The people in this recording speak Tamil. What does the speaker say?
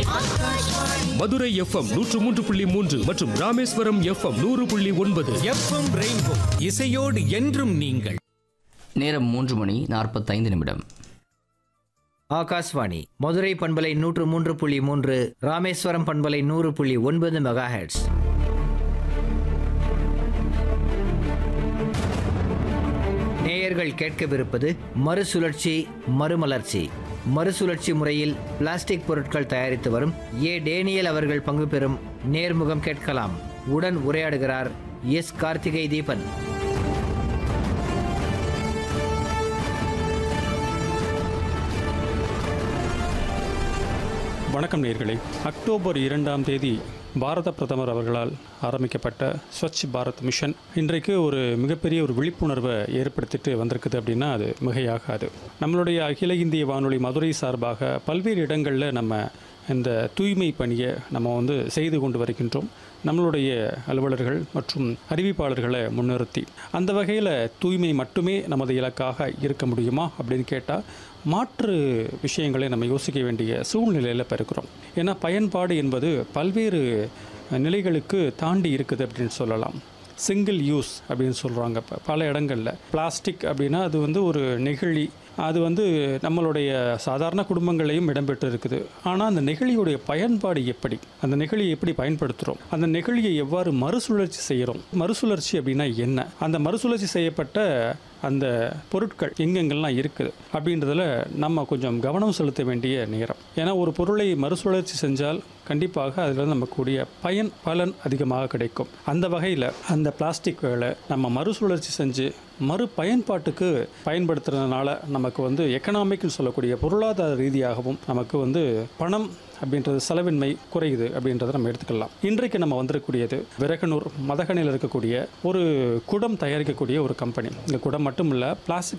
மதுரை எஃப்எம் நூற்று மூன்று புள்ளி மூன்று மற்றும் ராமேஸ்வரம் எஃப்எம் நூறு புள்ளி ஒன்பது எஃப்எம் ரெயின்போ இசையோடு என்றும் நீங்கள் நேரம் மூன்று மணி நாற்பத்தைந்து நிமிடம் ஆகாஷ்வாணி மதுரை பண்பலை நூற்று மூன்று புள்ளி மூன்று ராமேஸ்வரம் பண்பலை நூறு புள்ளி ஒன்பது மெகா ஹெட்ஸ் நேயர்கள் கேட்கவிருப்பது மறுசுழற்சி மறுமலர்ச்சி மறுசுழற்சி முறையில் பிளாஸ்டிக் பொருட்கள் தயாரித்து வரும் ஏ டேனியல் அவர்கள் பங்கு பெறும் நேர்முகம் கேட்கலாம் உடன் உரையாடுகிறார் எஸ் கார்த்திகை தீபன் வணக்கம் நேர்களே அக்டோபர் இரண்டாம் தேதி பாரத பிரதமர் அவர்களால் ஆரம்பிக்கப்பட்ட ஸ்வச் பாரத் மிஷன் இன்றைக்கு ஒரு மிகப்பெரிய ஒரு விழிப்புணர்வை ஏற்படுத்திட்டு வந்திருக்குது அப்படின்னா அது மிகையாகாது நம்மளுடைய அகில இந்திய வானொலி மதுரை சார்பாக பல்வேறு இடங்களில் நம்ம இந்த தூய்மை பணியை நம்ம வந்து செய்து கொண்டு வருகின்றோம் நம்மளுடைய அலுவலர்கள் மற்றும் அறிவிப்பாளர்களை முன்னிறுத்தி அந்த வகையில் தூய்மை மட்டுமே நமது இலக்காக இருக்க முடியுமா அப்படின்னு கேட்டால் மாற்று விஷயங்களை நம்ம யோசிக்க வேண்டிய சூழ்நிலையில் இப்போ இருக்கிறோம் ஏன்னா பயன்பாடு என்பது பல்வேறு நிலைகளுக்கு தாண்டி இருக்குது அப்படின்னு சொல்லலாம் சிங்கிள் யூஸ் அப்படின்னு சொல்கிறாங்க இப்போ பல இடங்களில் பிளாஸ்டிக் அப்படின்னா அது வந்து ஒரு நெகிழி அது வந்து நம்மளுடைய சாதாரண குடும்பங்களையும் இடம்பெற்று இருக்குது ஆனால் அந்த நெகிழியுடைய பயன்பாடு எப்படி அந்த நெகிழியை எப்படி பயன்படுத்துகிறோம் அந்த நெகிழியை எவ்வாறு மறுசுழற்சி செய்கிறோம் மறுசுழற்சி அப்படின்னா என்ன அந்த மறுசுழற்சி செய்யப்பட்ட அந்த பொருட்கள் எங்கெங்கெல்லாம் இருக்குது அப்படின்றதுல நம்ம கொஞ்சம் கவனம் செலுத்த வேண்டிய நேரம் ஏன்னா ஒரு பொருளை மறுசுழற்சி செஞ்சால் கண்டிப்பாக அதில் நமக்குரிய பயன் பலன் அதிகமாக கிடைக்கும் அந்த வகையில் அந்த பிளாஸ்டிக்குகளை நம்ம மறுசுழற்சி செஞ்சு மறு பயன்பாட்டுக்கு பயன்படுத்துறதுனால நமக்கு வந்து எக்கனாமிக்னு சொல்லக்கூடிய பொருளாதார ரீதியாகவும் நமக்கு வந்து பணம் அப்படின்றது செலவின்மை குறையுது அப்படின்றத நம்ம எடுத்துக்கலாம் இன்றைக்கு நம்ம வந்திருக்கக்கூடியது விரகனூர் மதகனில் இருக்கக்கூடிய ஒரு குடம் தயாரிக்கக்கூடிய ஒரு கம்பெனி இந்த குடம் மட்டும் இல்லை பிளாஸ்டிக்